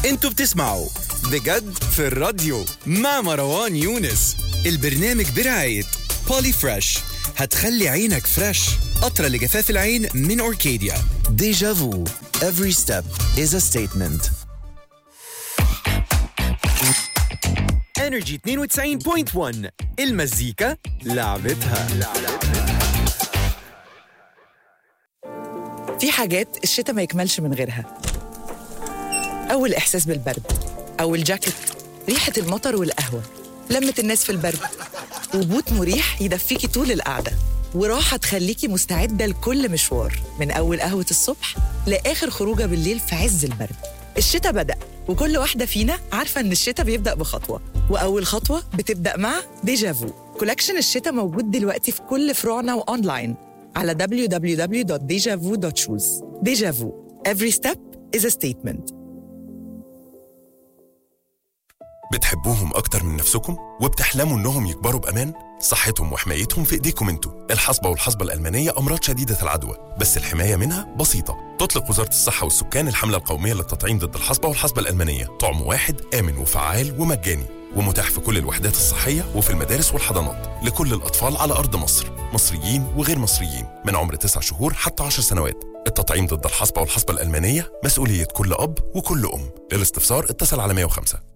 انتوا بتسمعوا بجد في الراديو مع مروان يونس البرنامج برعاية بولي فريش هتخلي عينك فريش قطرة لجفاف العين من أوركيديا Deja vu. Every step is a statement. انرجي 92.1 المزيكا لعبتها في حاجات الشتاء ما يكملش من غيرها أول إحساس بالبرد أو الجاكيت ريحة المطر والقهوة لمة الناس في البرد وبوت مريح يدفيكي طول القعدة وراحة تخليكي مستعدة لكل مشوار من أول قهوة الصبح لآخر خروجة بالليل في عز البرد الشتاء بدأ وكل واحدة فينا عارفة إن الشتاء بيبدأ بخطوة وأول خطوة بتبدأ مع ديجافو كولكشن الشتاء موجود دلوقتي في كل فروعنا وأونلاين على www.dejavu.shoes ديجافو Every step is a statement بتحبوهم أكتر من نفسكم؟ وبتحلموا إنهم يكبروا بأمان؟ صحتهم وحمايتهم في إيديكم انتوا الحصبة والحصبة الألمانية أمراض شديدة العدوى بس الحماية منها بسيطة تطلق وزارة الصحة والسكان الحملة القومية للتطعيم ضد الحصبة والحصبة الألمانية طعم واحد آمن وفعال ومجاني ومتاح في كل الوحدات الصحية وفي المدارس والحضانات لكل الأطفال على أرض مصر مصريين وغير مصريين من عمر 9 شهور حتى 10 سنوات التطعيم ضد الحصبة والحصبة الألمانية مسؤولية كل أب وكل أم للاستفسار اتصل على 105